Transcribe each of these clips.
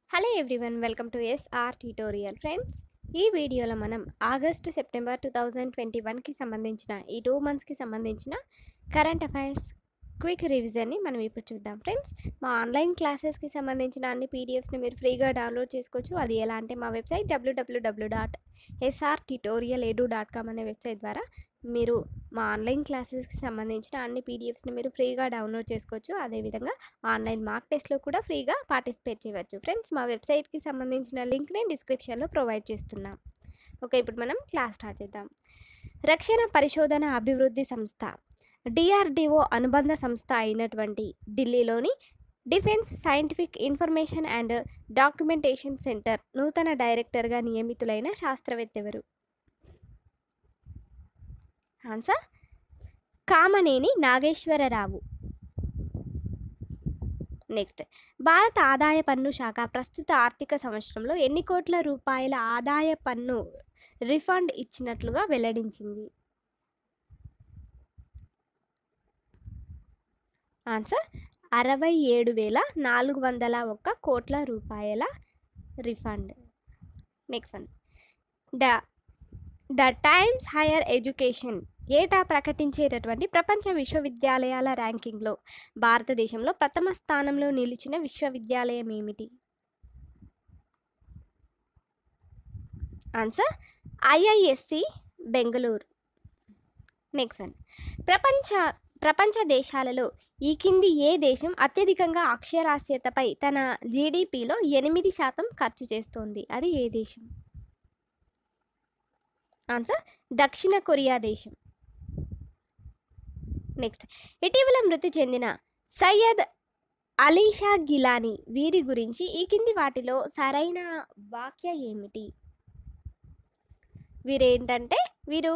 hello everyone welcome to S R tutorial friends ఈ వీడియోలో మనం August September two thousand twenty వన్కి సంబంధించిన ఈ టూ మంత్స్కి సంబంధించిన కరెంట్ అఫైర్స్ క్విక్ రివిజన్ని మనం ఇప్పుడు చూద్దాం ఫ్రెండ్స్ మా ఆన్లైన్ క్లాసెస్కి సంబంధించిన అన్ని పీడిఎఫ్స్ని మీరు ఫ్రీగా డౌన్లోడ్ చేసుకోవచ్చు అది ఎలా అంటే మా website W W W dot S R tutorial edu dot com అనే వెబ్సైట్ ద్వారా మీరు మా ఆన్లైన్ క్లాసెస్కి సంబంధించిన అన్ని పీడిఎఫ్స్ని మీరు ఫ్రీగా డౌన్లోడ్ చేసుకోవచ్చు అదేవిధంగా ఆన్లైన్ మార్క్ టెస్ట్లో కూడా ఫ్రీగా పార్టిసిపేట్ చేయవచ్చు ఫ్రెండ్స్ మా వెబ్సైట్కి సంబంధించిన లింక్ నేను డిస్క్రిప్షన్లో ప్రొవైడ్ చేస్తున్నాం ఓకే ఇప్పుడు మనం క్లాస్ స్టార్ట్ చేద్దాం రక్షణ పరిశోధన అభివృద్ధి సంస్థ డిఆర్డిఓ అనుబంధ సంస్థ అయినటువంటి ఢిల్లీలోని defence scientific information and documentation centre నూతన డైరెక్టర్గా నియమితులైన శాస్త్రవేత్త ఎవరు ఆన్సర్ కామనేని నాగేశ్వరరావు నెక్స్ట్ భారత ఆదాయ పన్ను శాఖ ప్రస్తుత ఆర్థిక సంవత్సరంలో ఎన్ని కోట్ల రూపాయల ఆదాయ పన్ను రిఫండ్ ఇచ్చినట్లుగా వెల్లడించింది ఆన్సర్ అరవై ఏడు వేల నాలుగు వందల ఒక్క కోట్ల రూపాయల refund next one the the Times higher education ఏటా ప్రకటించేటటువంటి ప్రపంచ విశ్వవిద్యాలయాల ర్యాంకింగ్లో భారతదేశంలో ప్రథమ స్థానంలో నిలిచిన విశ్వవిద్యాలయం ఏమిటి answer IISc Bengaluru next one ప్రపంచ ప్రపంచ దేశాలలో ఈ కింది ఏ దేశం అత్యధికంగా అక్షరాస్యతపై తన జీడిపిలో ఎనిమిది శాతం ఖర్చు చేస్తోంది అది ఏ దేశం ఆన్సర్ దక్షిణ కొరియా దేశం నెక్స్ట్ ఇటీవల మృతి చెందిన సయ్యద్ అలీషా గిలానీ వీరి గురించి ఈ కింది వాటిలో సరైన వాక్య ఏమిటి వీరేంటంటే వీరు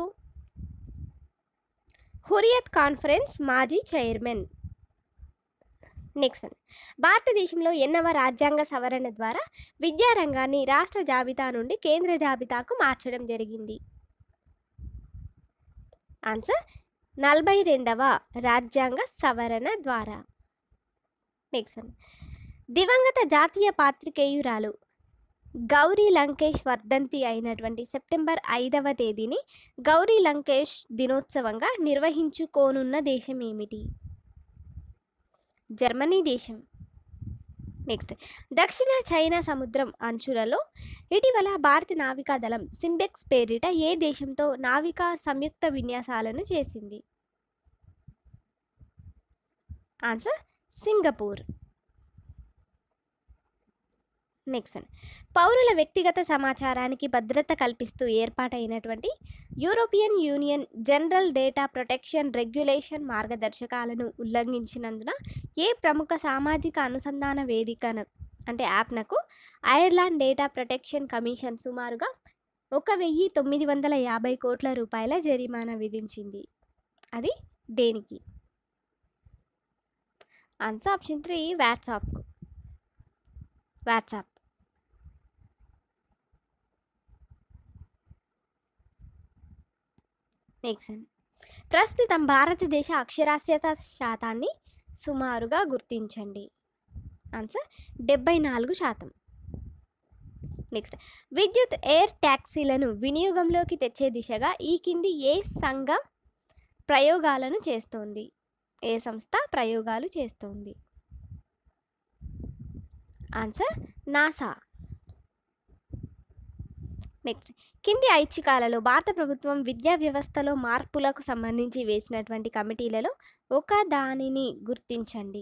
హురియత్ కాన్ఫరెన్స్ మాజీ చైర్మన్ నెక్స్ట్ వన్ భారతదేశంలో ఎన్నవ రాజ్యాంగ సవరణ ద్వారా విద్యారంగాన్ని రాష్ట్ర జాబితా నుండి కేంద్ర జాబితాకు మార్చడం జరిగింది ఆన్సర్ నలభై రెండవ రాజ్యాంగ సవరణ ద్వారా నెక్స్ట్ వన్ దివంగత జాతీయ పాత్రికేయురాలు గౌరీ లంకేష్ వర్ధంతి అయినటువంటి సెప్టెంబర్ ఐదవ తేదీని గౌరీ లంకేష్ దినోత్సవంగా నిర్వహించుకోనున్న దేశం ఏమిటి జర్మనీ దేశం నెక్స్ట్ దక్షిణ చైనా సముద్రం అంచులలో ఇటీవల భారత నావికా దళం సింబెక్స్ పేరిట ఏ దేశంతో నావికా సంయుక్త విన్యాసాలను చేసింది ఆన్సర్ సింగపూర్ నెక్స్ట్ వన్ పౌరుల వ్యక్తిగత సమాచారానికి భద్రత కల్పిస్తూ ఏర్పాటైనటువంటి European Union general data protection regulation మార్గదర్శకాలను ఉల్లంఘించినందున ఏ ప్రముఖ సామాజిక అనుసంధాన వేదికను అంటే యాప్నకు ఐర్లాండ్ డేటా ప్రొటెక్షన్ కమిషన్ సుమారుగా ఒక వెయ్యి తొమ్మిది వందల యాభై కోట్ల రూపాయల జరిమానా విధించింది అది దేనికి ఆన్సర్ ఆప్షన్ త్రీ వాట్సాప్కు వాట్సాప్ నెక్స్ట్ ప్రస్తుతం భారతదేశ అక్షరాస్యత శాతాన్ని సుమారుగా గుర్తించండి ఆన్సర్ డెబ్బై నాలుగు శాతం నెక్స్ట్ విద్యుత్ ఎయిర్ ట్యాక్సీలను వినియోగంలోకి తెచ్చే దిశగా ఈ కింది ఏ సంఘం ప్రయోగాలను చేస్తోంది ఏ సంస్థ ప్రయోగాలు చేస్తోంది ఆన్సర్ నాసా నెక్స్ట్ కింది ఐచ్ఛికాలలో భారత ప్రభుత్వం విద్యా వ్యవస్థలో మార్పులకు సంబంధించి వేసినటువంటి కమిటీలలో ఒక దానిని గుర్తించండి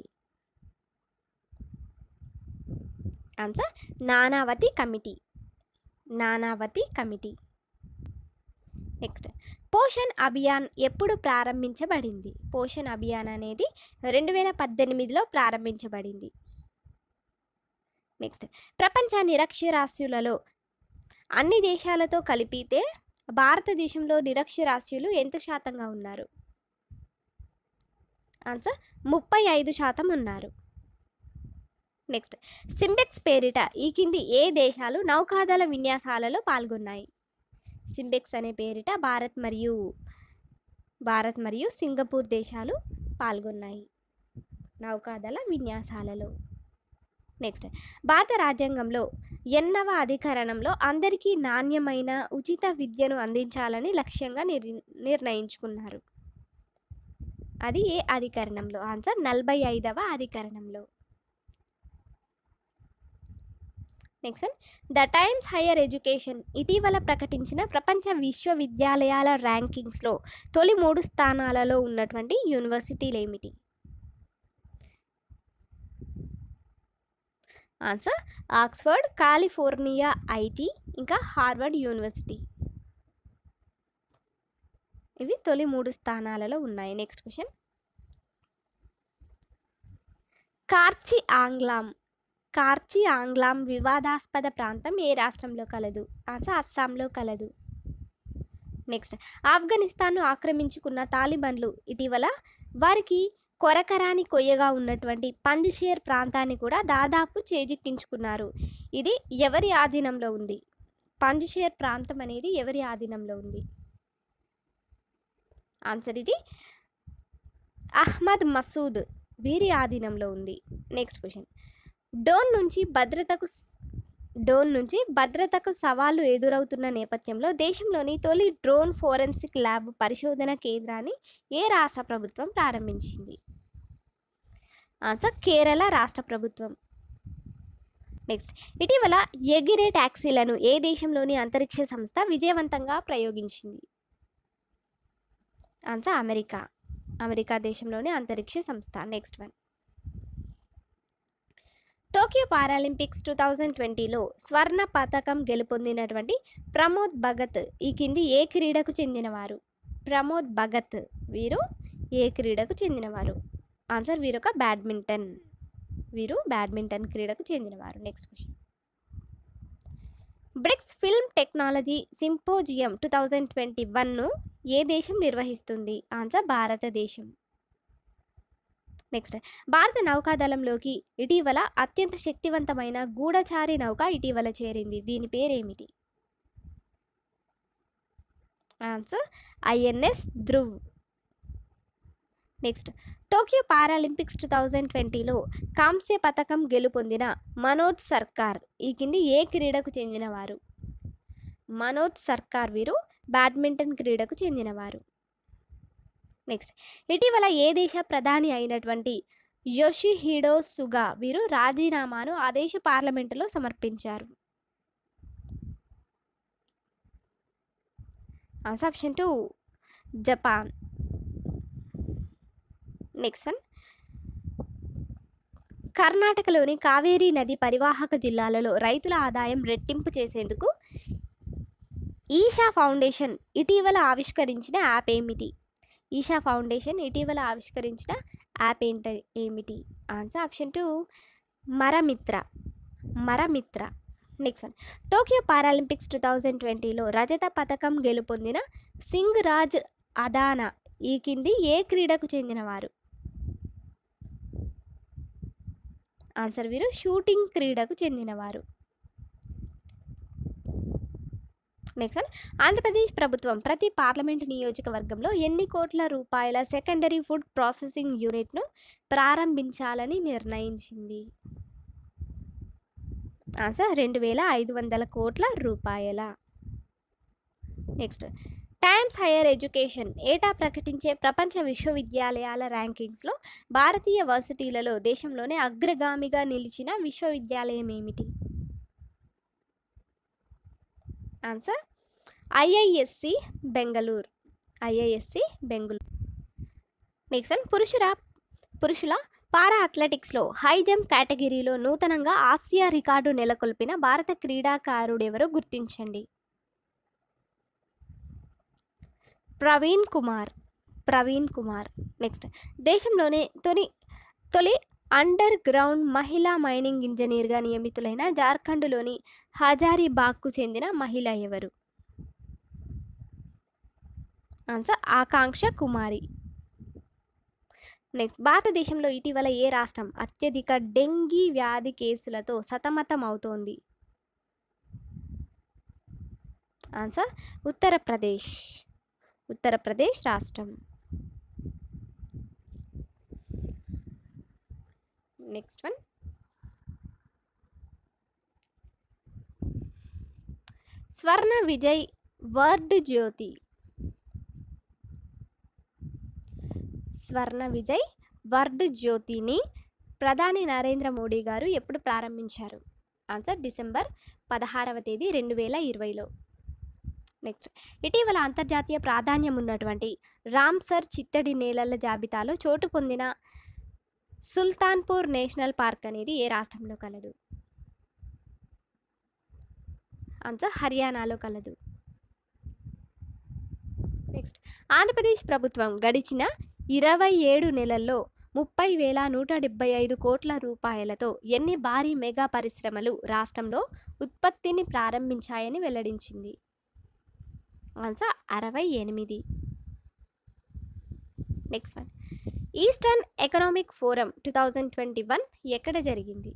answer Nanavati committee Nanavati committee next Poshan Abhiyan ఎప్పుడు ప్రారంభించబడింది పోషణ్ అభియాన్ అనేది రెండు వేల పద్దెనిమిదిలో ప్రారంభించబడింది నెక్స్ట్ ప్రపంచ నిరక్షరాస్యులలో అన్ని దేశాలతో కలిపితే భారతదేశంలో నిరక్షరాస్యులు ఎంత శాతంగా ఉన్నారు ఆన్సర్ ముప్పై ఐదు శాతం ఉన్నారు నెక్స్ట్ సింబెక్స్ పేరిట ఈ కింది ఏ దేశాలు నౌకాదళ విన్యాసాలలో పాల్గొన్నాయి సింబెక్స్ అనే పేరిట భారత్ మరియు భారత్ మరియు సింగపూర్ దేశాలు పాల్గొన్నాయి నౌకాదళ విన్యాసాలలో నెక్స్ట్ భారత రాజ్యాంగంలో ఎన్నవ అధికరణంలో అందరికీ నాణ్యమైన ఉచిత విద్యను అందించాలని లక్ష్యంగా నిర్ నిర్ణయించుకున్నారు అది ఏ అధికరణంలో ఆన్సర్ నలభై ఐదవ అధికరణంలో next one the Times higher education ఇటీవల ప్రకటించిన ప్రపంచ విశ్వవిద్యాలయాల ర్యాంకింగ్స్లో తొలి మూడు స్థానాలలో ఉన్నటువంటి యూనివర్సిటీలు ఏమిటి ఆన్సర్ ఆక్స్ఫర్డ్ కాలిఫోర్నియా ఐటి ఇంకా హార్వర్డ్ యూనివర్సిటీ ఇవి తొలి మూడు స్థానాలలో ఉన్నాయి నెక్స్ట్ క్వశ్చన్ కార్చి ఆంగ్లాం కార్చి ఆంగ్లాం వివాదాస్పద ప్రాంతం ఏ రాష్ట్రంలో కలదు ఆన్సర్ అస్సాంలో కలదు నెక్స్ట్ ఆఫ్ఘనిస్తాన్ను ఆక్రమించుకున్న తాలిబన్లు ఇటీవల వారికి కొరకరాని కొయ్యగా ఉన్నటువంటి పందిషేర్ ప్రాంతాన్ని కూడా దాదాపు చేజిక్కించుకున్నారు ఇది ఎవరి ఆధీనంలో ఉంది పందిషేర్ ప్రాంతం అనేది ఎవరి ఆధీనంలో ఉంది ఆన్సర్ ఇది అహ్మద్ మసూద్ వీరి ఆధీనంలో ఉంది నెక్స్ట్ క్వశ్చన్ డోన్ నుంచి భద్రతకు డోన్ నుంచి భద్రతకు సవాళ్లు ఎదురవుతున్న నేపథ్యంలో దేశంలోని తొలి డ్రోన్ ఫోరెన్సిక్ ల్యాబ్ పరిశోధన కేంద్రాన్ని ఏ రాష్ట్ర ప్రభుత్వం ప్రారంభించింది ఆన్సర్ కేరళ రాష్ట్ర ప్రభుత్వం నెక్స్ట్ ఇటీవల ఎగిరే ట్యాక్సీలను ఏ దేశంలోని అంతరిక్ష సంస్థ విజయవంతంగా ప్రయోగించింది ఆన్సర్ అమెరికా అమెరికా దేశంలోని అంతరిక్ష సంస్థ next one Tokyo Paralympics two thousand ట్వంటీలో స్వర్ణ పథకం గెలుపొందినటువంటి ప్రమోద్ భగత్ ఈ కింది ఏ క్రీడకు చెందినవారు ప్రమోద్ భగత్ వీరు ఏ క్రీడకు చెందినవారు ఆన్సర్ వీరొక బ్యాడ్మింటన్ వీరు బ్యాడ్మింటన్ క్రీడకు చెందినవారు next question BRICS film technology symposium two thousand twenty వన్ను ఏ దేశం నిర్వహిస్తుంది ఆన్సర్ భారతదేశం నెక్స్ట్ భారత నౌకాదళంలోకి ఇటీవల అత్యంత శక్తివంతమైన గూఢచారి నౌక ఇటీవల చేరింది దీని పేరేమిటి answer INS Dhruv next Tokyo Paralympics two thousand ట్వంటీలో కాంస్య పథకం గెలుపొందిన మనోజ్ సర్కార్ ఈ కింది ఏ క్రీడకు చెందినవారు మనోజ్ సర్కార్ వీరు బ్యాడ్మింటన్ క్రీడకు చెందినవారు నెక్స్ట్ ఇటీవల ఏ దేశ ప్రధాని అయినటువంటి యోషిహిడో సుగా వీరు రాజీనామాను ఆ దేశ పార్లమెంటులో సమర్పించారు answer option two Japan next one కర్ణాటకలోని కావేరీ నది పరివాహక జిల్లాలలో రైతుల ఆదాయం రెట్టింపు చేసేందుకు ఈషా ఫౌండేషన్ ఇటీవల ఆవిష్కరించిన యాప్ ఏమిటి ఈషా ఫౌండేషన్ ఇటీవల ఆవిష్కరించిన యాప్ ఏంట ఏమిటి answer option two Maramitra Maramitra next one Tokyo Paralympics two thousand ట్వంటీలో రజత పథకం గెలుపొందిన సింగ్ రాజ్ అదానా ఈ కింది ఏ క్రీడకు చెందినవారు ఆన్సర్ వీరు షూటింగ్ క్రీడకు చెందినవారు నెక్స్ట్ వన్ ఆంధ్రప్రదేశ్ ప్రభుత్వం ప్రతి పార్లమెంటు నియోజకవర్గంలో ఎన్ని కోట్ల రూపాయల సెకండరీ ఫుడ్ ప్రాసెసింగ్ యూనిట్ను ప్రారంభించాలని నిర్ణయించింది ఆన్సర్ రెండు వేల ఐదు వందల కోట్ల రూపాయల నెక్స్ట్ టైమ్స్ హైయర్ ఎడ్యుకేషన్ ఏటా ప్రకటించే ప్రపంచ విశ్వవిద్యాలయాల ర్యాంకింగ్స్లో భారతీయ వర్సిటీలలో దేశంలోనే అగ్రగామిగా నిలిచిన విశ్వవిద్యాలయం ఏమిటి answer IISc Bengaluru IISc Bengaluru next one పురుషుల పురుషుల పారా అథ్లెటిక్స్లో హై జంప్ కేటగిరీలో నూతనంగా ఆసియా రికార్డు నెలకొల్పిన భారత క్రీడాకారుడెవరో గుర్తించండి ప్రవీణ్ కుమార్ ప్రవీణ్ కుమార్ నెక్స్ట్ దేశంలోనే తొలి తొలి అండర్ గ్రౌండ్ మహిళా మైనింగ్ ఇంజనీర్గా నియమితులైన జార్ఖండ్లోని హజారీబాగ్కు చెందిన మహిళ ఎవరు ఆన్సర్ ఆకాంక్ష కుమారి నెక్స్ట్ భారతదేశంలో ఇటీవల ఏ రాష్ట్రం అత్యధిక డెంగీ వ్యాధి కేసులతో సతమతం అవుతోంది ఆన్సర్ ఉత్తరప్రదేశ్ ఉత్తరప్రదేశ్ రాష్ట్రం నెక్స్ట్ వన్ స్వర్ణ విజయ్ వర్డ్ జ్యోతి స్వర్ణ విజయ్ వర్డ్ జ్యోతిని ప్రధాని నరేంద్ర మోడీ గారు ఎప్పుడు ప్రారంభించారు ఆన్సర్ డిసెంబర్ పదహారవ తేదీ రెండు వేల ఇరవైలో నెక్స్ట్ ఇటీవల అంతర్జాతీయ ప్రాధాన్యం ఉన్నటువంటి రామ్సర్ చిత్తడి నేలల జాబితాలో చోటు పొందిన సుల్తాన్పూర్ నేషనల్ పార్క్ అనేది ఏ రాష్ట్రంలో కలదు ఆన్సర్ హర్యానాలో కలదు నెక్స్ట్ ఆంధ్రప్రదేశ్ ప్రభుత్వం గడిచిన ఇరవై ఏడు నెలల్లో ముప్పై వేల నూట డెబ్బై ఐదు కోట్ల రూపాయలతో ఎన్ని భారీ మెగా పరిశ్రమలు రాష్ట్రంలో ఉత్పత్తిని ప్రారంభించాయని వెల్లడించింది ఆన్సర్ అరవై ఎనిమిది next one Eastern Economic Forum two thousand twenty one ఎక్కడ జరిగింది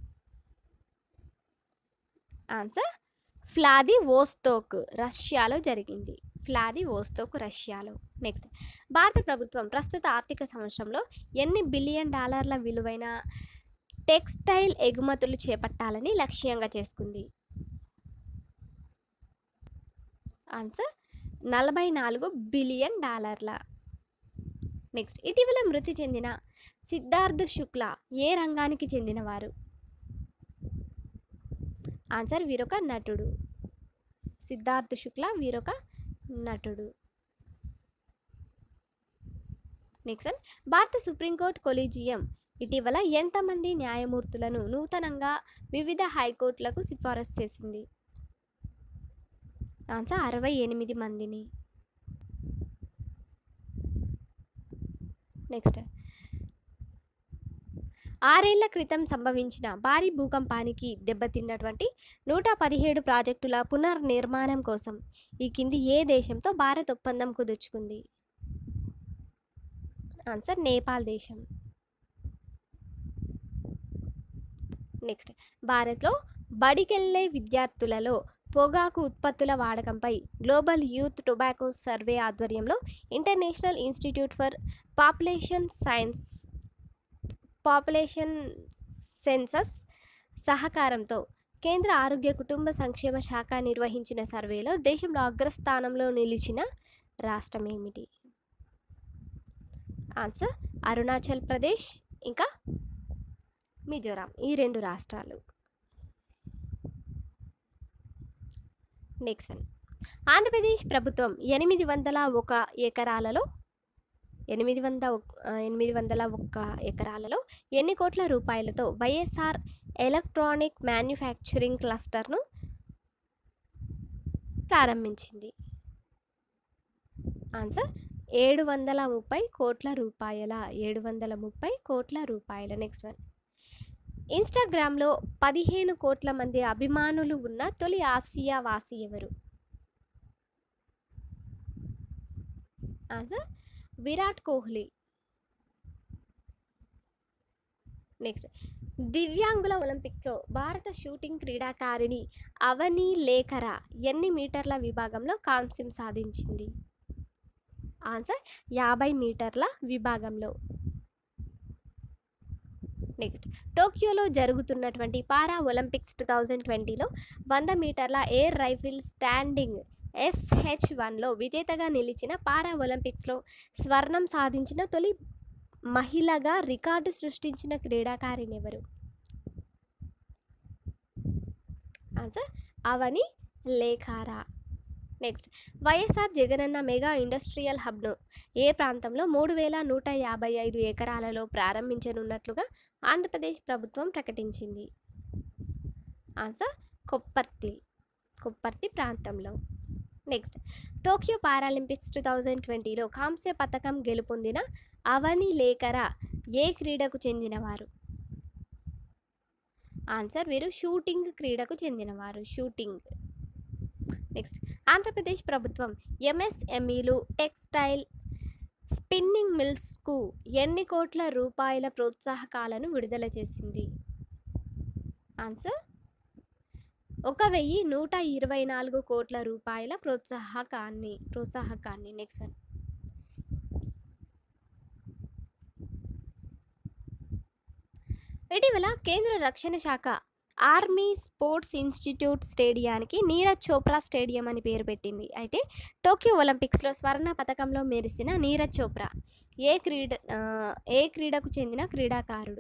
ఆన్సర్ ఫ్లాది వోస్తోక్ రష్యాలో జరిగింది ఫ్లాది వోస్తోక్ రష్యాలో నెక్స్ట్ భారత ప్రభుత్వం ప్రస్తుత ఆర్థిక సంవత్సరంలో ఎన్ని బిలియన్ డాలర్ల విలువైన టెక్స్టైల్ ఎగుమతులు చేపట్టాలని లక్ష్యంగా చేసుకుంది ఆన్సర్ నలభై నాలుగు బిలియన్ డాలర్ల నెక్స్ట్ ఇటీవల మృతి చెందిన సిద్ధార్థ్ శుక్ల ఏ రంగానికి చెందినవారు ఆన్సర్ వీరొక నటుడు సిద్ధార్థ్ శుక్ల వీరొక నటుడు నెక్స్ట్ వన్ భారత సుప్రీంకోర్టు కొలీజియం ఇటీవల ఎంతమంది న్యాయమూర్తులను నూతనంగా వివిధ హైకోర్టులకు సిఫారసు చేసింది ఆన్సర్ అరవై ఎనిమిది మందిని నెక్స్ట్ ఆరేళ్ల క్రితం సంభవించిన భారీ భూకంపానికి దెబ్బతిన్నటువంటి నూట పదిహేడు ప్రాజెక్టుల పునర్నిర్మాణం కోసం ఈ కింది ఏ దేశంతో భారత్ ఒప్పందం కుదుర్చుకుంది ఆన్సర్ నేపాల్ దేశం నెక్స్ట్ భారత్లో బడికెళ్ళే విద్యార్థులలో పొగాకు ఉత్పత్తుల వాడకంపై గ్లోబల్ యూత్ టొబాకో సర్వే ఆధ్వర్యంలో international institute for population science population census సహకారంతో కేంద్ర ఆరోగ్య కుటుంబ సంక్షేమ శాఖ నిర్వహించిన సర్వేలో దేశంలో అగ్రస్థానంలో నిలిచిన రాష్ట్రం ఏమిటి ఆన్సర్ అరుణాచల్ ప్రదేశ్ ఇంకా మిజోరాం ఈ రెండు రాష్ట్రాలు నెక్స్ట్ వన్ ఆంధ్రప్రదేశ్ ప్రభుత్వం ఎనిమిది వందల ఒక ఎకరాలలో ఎనిమిది వంద ఒక్- ఆ, ఎనిమిది వందల ఒక్క ఎకరాలలో ఎన్ని కోట్ల రూపాయలతో వైఎస్ఆర్ ఎలక్ట్రానిక్ మ్యానుఫ్యాక్చరింగ్ క్లస్టర్ను ప్రారంభించింది ఆన్సర్ ఏడు వందల ముప్పై కోట్ల రూపాయల ఏడు వందల ముప్పై కోట్ల రూపాయల నెక్స్ట్ వన్ ఇన్స్టాగ్రామ్లో పదిహేను కోట్ల మంది అభిమానులు ఉన్న తొలి ఆసియా వాసి ఎవరు ఆన్సర్ విరాట్ కోహ్లీ నెక్స్ట్ దివ్యాంగుల ఒలింపిక్స్లో భారత షూటింగ్ క్రీడాకారిణి అవని లేఖర ఎన్ని మీటర్ల విభాగంలో కాంస్యం సాధించింది ఆన్సర్ యాభై మీటర్ల విభాగంలో నెక్స్ట్ టోక్యోలో జరుగుతున్నటువంటి పారా ఒలింపిక్స్ టూ థౌజండ్ ట్వంటీలో వంద మీటర్ల ఎయిర్ రైఫిల్ స్టాండింగ్ ఎస్హెచ్ వన్లో విజేతగా నిలిచిన పారా ఒలింపిక్స్లో స్వర్ణం సాధించిన తొలి మహిళగా రికార్డు సృష్టించిన క్రీడాకారిణి ఎవరు answer Avani Lekhara next YSR Jagananna mega industrial హబ్ను ఏ ప్రాంతంలో మూడు వేల నూట యాభై ఐదు ఎకరాలలో ప్రారంభించనున్నట్లుగా ఆంధ్రప్రదేశ్ ప్రభుత్వం ప్రకటించింది ఆన్సర్ కొప్పర్తి కొప్పర్తి ప్రాంతంలో next Tokyo Paralympics two thousand ట్వంటీలో కాంస్య పథకం గెలుపొందిన అవని లేఖర ఏ క్రీడకు చెందినవారు ఆన్సర్ వీరు షూటింగ్ క్రీడకు చెందినవారు షూటింగ్ నెక్స్ట్ ఆంధ్రప్రదేశ్ ప్రభుత్వం ఎంఎస్ఎంఈలు టెక్స్టైల్ స్పిన్నింగ్ మిల్స్కు ఎన్ని కోట్ల రూపాయల ప్రోత్సాహకాలను విడుదల చేసింది ఆన్సర్ ఒక వెయ్యి నూట ఇరవై నాలుగు కోట్ల రూపాయల ప్రోత్సాహకాన్ని ప్రోత్సాహకాన్ని నెక్స్ట్ వన్ ఇటీవల కేంద్ర రక్షణ శాఖ ఆర్మీ స్పోర్ట్స్ ఇన్స్టిట్యూట్ స్టేడియానికి నీరజ్ చోప్రా స్టేడియం అని పేరు పెట్టింది అయితే టోక్యో ఒలింపిక్స్లో స్వర్ణ పథకంలో మెరిసిన నీరజ్ చోప్రా ఏ క్రీడ ఆ, ఏ క్రీడకు చెందిన క్రీడాకారుడు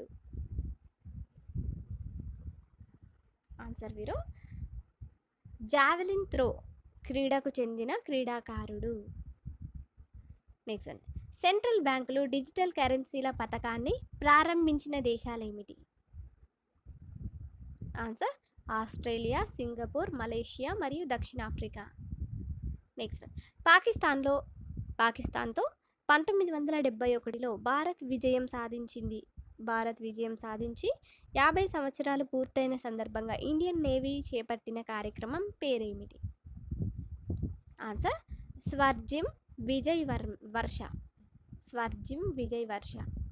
ఆన్సర్ వీరు జావెలిన్ త్రో క్రీడకు చెందిన క్రీడాకారుడు నెక్స్ట్ వన్ సెంట్రల్ బ్యాంకులు డిజిటల్ కరెన్సీల పథకాన్ని ప్రారంభించిన దేశాలు ఏమిటి ఆన్సర్ ఆస్ట్రేలియా సింగపూర్ మలేషియా మరియు దక్షిణాఫ్రికా నెక్స్ట్ వన్ పాకిస్తాన్లో పాకిస్తాన్తో పంతొమ్మిది వందల డెబ్బై ఒకటిలో భారత్ విజయం సాధించింది భారత్ విజయం సాధించి యాభై సంవత్సరాలు పూర్తయిన సందర్భంగా ఇండియన్ నేవీ చేపట్టిన కార్యక్రమం పేరేమిటి ఆన్సర్ స్వర్జిం విజయ్ వర్ Varsha Swarnim Vijay Varsha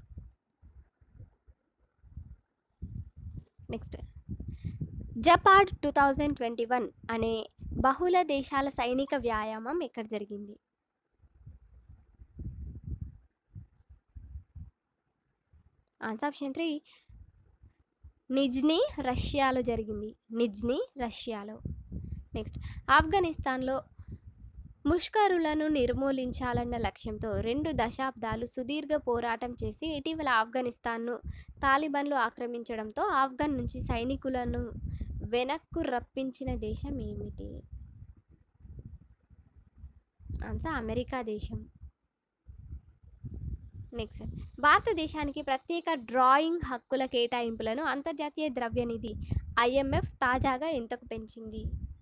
next Zapad two thousand twenty one అనే బహుళ దేశాల సైనిక వ్యాయామం ఎక్కడ జరిగింది ఆన్సర్ ఆప్షన్ త్రీ నిజ్నీ రష్యాలో జరిగింది నిజ్నీ రష్యాలో నెక్స్ట్ ఆఫ్ఘనిస్తాన్లో ముష్కరులను నిర్మూలించాలన్న లక్ష్యంతో రెండు దశాబ్దాలు సుదీర్ఘ పోరాటం చేసి ఇటీవల ఆఫ్ఘనిస్తాన్ను తాలిబాన్లు ఆక్రమించడంతో ఆఫ్ఘన్ నుంచి సైనికులను వెనక్కు రప్పించిన దేశం ఏమిటి ఆన్సర్ అమెరికా దేశం నెక్స్ట్ భారతదేశానికి ప్రత్యేక డ్రాయింగ్ హక్కుల కేటాయింపులను అంతర్జాతీయ ద్రవ్యనిధి ఐఎంఎఫ్ తాజాగా ఎంతకు పెంచింది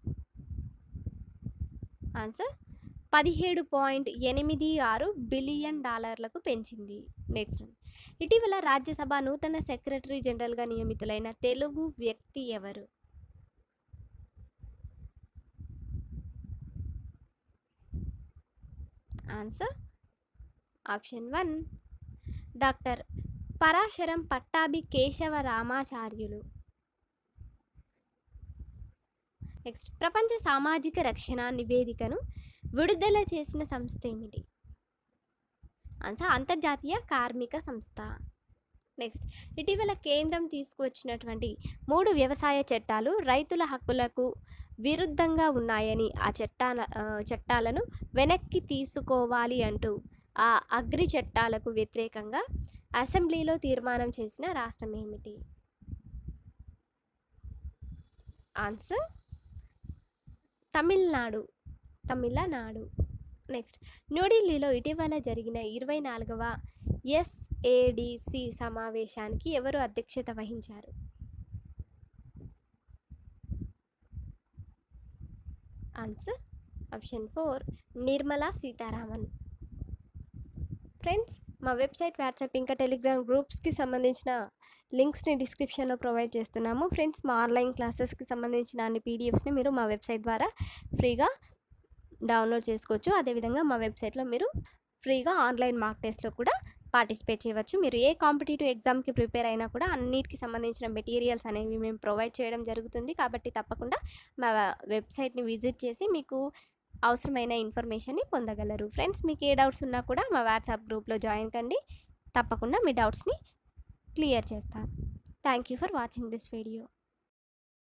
ఆన్సర్ పదిహేడు పాయింట్ ఎనిమిది ఆరు బిలియన్ డాలర్లకు పెంచింది నెక్స్ట్ ఇటీవల రాజ్యసభ నూతన సెక్రటరీ జనరల్గా నియమితులైన తెలుగు వ్యక్తి ఎవరు answer option one doctor Parasaram Pattabhi Kesava Ramacharyulu next ప్రపంచ సామాజిక రక్షణ నివేదికను విడుదల చేసిన సంస్థ ఏమిటి ఆన్సర్ అంతర్జాతీయ కార్మిక సంస్థ నెక్స్ట్ ఇటీవల కేంద్రం తీసుకువచ్చినటువంటి మూడు వ్యవసాయ చట్టాలు రైతుల హక్కులకు విరుద్ధంగా ఉన్నాయని ఆ చట్టాల ఆ, చట్టాలను వెనక్కి తీసుకోవాలి అంటూ ఆ అగ్రి చట్టాలకు వ్యతిరేకంగా అసెంబ్లీలో తీర్మానం చేసిన రాష్ట్రం ఏమిటి ఆన్సర్ తమిళనాడు తమిళనాడు నెక్స్ట్ న్యూఢిల్లీలో ఇటీవల జరిగిన ఇరవై నాలుగవ ఎస్ఏడిసి సమావేశానికి ఎవరు అధ్యక్షత వహించారు answer option four Nirmala Sitharaman friends మా వెబ్సైట్ వాట్సాప్ ఇంకా టెలిగ్రామ్ గ్రూప్స్కి సంబంధించిన లింక్స్ని డిస్క్రిప్షన్లో ప్రొవైడ్ చేస్తున్నాము ఫ్రెండ్స్ మా ఆన్లైన్ క్లాసెస్కి సంబంధించిన అన్ని పీడిఎఫ్స్ని మీరు మా వెబ్సైట్ ద్వారా ఫ్రీగా డౌన్లోడ్ చేసుకోవచ్చు అదేవిధంగా మా వెబ్సైట్లో మీరు ఫ్రీగా ఆన్లైన్ మార్క్ టెస్ట్లో కూడా పార్టిసిపేట్ చేయవచ్చు మీరు ఏ కాంపిటేటివ్ ఎగ్జామ్కి ప్రిపేర్ అయినా కూడా అన్నిటికి సంబంధించిన మెటీరియల్స్ అనేవి మేము ప్రొవైడ్ చేయడం జరుగుతుంది కాబట్టి తప్పకుండా మా వెబ్సైట్ని విజిట్ చేసి మీకు అవసరమైన ఇన్ఫర్మేషన్ని పొందగలరు ఫ్రెండ్స్ మీకు ఏ డౌట్స్ ఉన్నా కూడా మా వాట్సాప్ గ్రూప్లో జాయిన్ కండి తప్పకుండా మీ డౌట్స్ని క్లియర్ చేస్తాను thank you for watching this video